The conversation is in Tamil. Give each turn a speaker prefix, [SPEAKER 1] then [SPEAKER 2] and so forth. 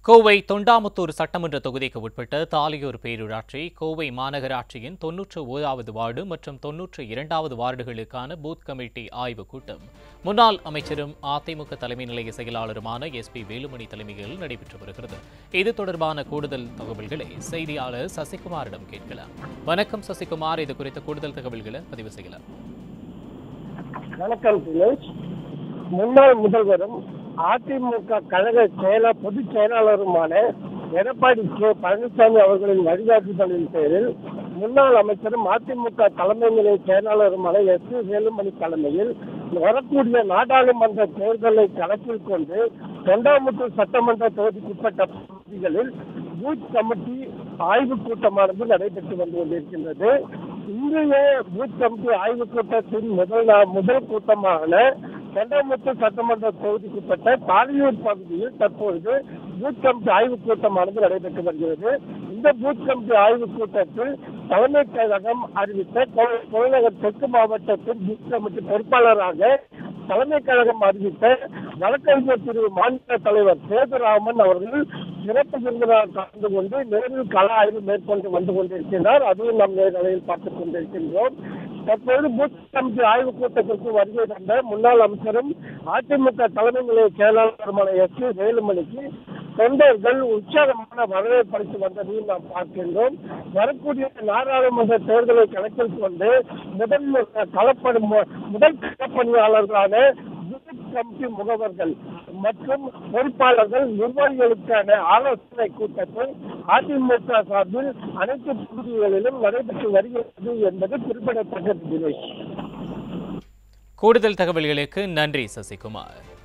[SPEAKER 1] கோவை தொண்டாமுத்தூர் சட்டமன்ற தொகுதிக்கு உட்பட்ட தாலியூர் பேரூராட்சி கோவை மாநகராட்சியின் தொன்னூற்று ஓராவது வார்டு மற்றும் தொன்னூற்று இரண்டாவது வார்டுகளுக்கான பூத் கமிட்டி ஆய்வுக் கூட்டம் முன்னாள் அமைச்சரும் அதிமுக தலைமை நிலைய செயலாளருமான எஸ் பி வேலுமணி தலைமையில் நடைபெற்று வருகிறது இது தொடர்பான கூடுதல் தகவல்களை செய்தியாளர் சசிகுமாரிடம் கேட்கலாம் வணக்கம் சசிகுமார் இது குறித்த கூடுதல் தகவல்களை பதிவு செய்யலாம்
[SPEAKER 2] வணக்கம் தினேஷ் முன்னாள் முதல்வரும் அதிமுக கழக செயலர் பொதுச் செயலாளருமான எடப்பாடி கே பழனிசாமி அவர்களின் வழிகாட்டுதலின் பேரில் முன்னாள் அமைச்சரும் அதிமுக தலைமை நிலைய செயலாளருமான எஸ் பி வேலுமணி தலைமையில் வரக்கூடிய நாடாளுமன்ற தேர்தலை கணக்கில் கொண்டு தொண்டாமுத்தூர் சட்டமன்ற தொகுதிக்குட்பட்ட பகுதிகளில் பூத் கமிட்டி ஆய்வுக் கூட்டமானது நடைபெற்று வந்து கொண்டிருக்கின்றது இன்றைய பூத் கமிட்டி ஆய்வுக் கூட்டத்தின் முதல் நா- முதல் கூட்டமான தொண்டாமுத்தூர் சட்டமன்ற தொகுதிக்குட்பட்ட தாலியூர் பகுதியில் தற்பொழுது பூத் கமிட்டி ஆய்வுக் கூட்டமானது நடைபெற்று வருகிறது இந்த பூத் கமிட்டி ஆய்வுக் கூட்டத்தில் தலைமை கழகம் அறிவித்த கோ- கோயநகர் தெற்கு மாவட்டத்தின் பூத் கமிட்டி பொறுப்பாளராக தலைமை கழகம் அறிவித்த வழக்கறிஞர் பிரிவு மாநில தலைவர் சேதுராமன் அவர்கள் சிறப்பு விருந்தினர் கலந்து கொண்டு நேரில் கள ஆய்வு மேற்கொண்டு வந்து கொண்டிருக்கிறார் அதுவும் நாம் நேரலையில் பார்த்துக் கொண்டிருக்கின்றோம் தற்போது பூத் கமிட்டி ஆய்வுக் கூட்டத்திற்கு வருகை தந்த முன்னாள் அமைச்சரும் அதிமுக தலைமை நிலைய செயலாளருமான எஸ் பி வேலுமணிக்கு தொண்டர்கள் உற்சாகமான வரவேற்பு அளித்து வந்ததையும் நாம் பார்க்கின்றோம் வரக்கூடிய நாடாளுமன்ற தேர்தலை கணக்கில் கொண்டு முதல் களப்பணி முதல் களப்பணியாளர்களான பூத் கமிட்டி முகவர்கள் மற்றும் பொறுப்பாளர்கள் நிர்வாகிகளுக்கான ஆலோசனை கூட்டத்தை அதிமுக சார்பில் அனைத்து பகுதிகளிலும் நடைபெற்று வருகிறது என்பது குறிப்பிடத்தக்கது தினேஷ்
[SPEAKER 1] கூடுதல் தகவல்களுக்கு நன்றி சசிகுமார்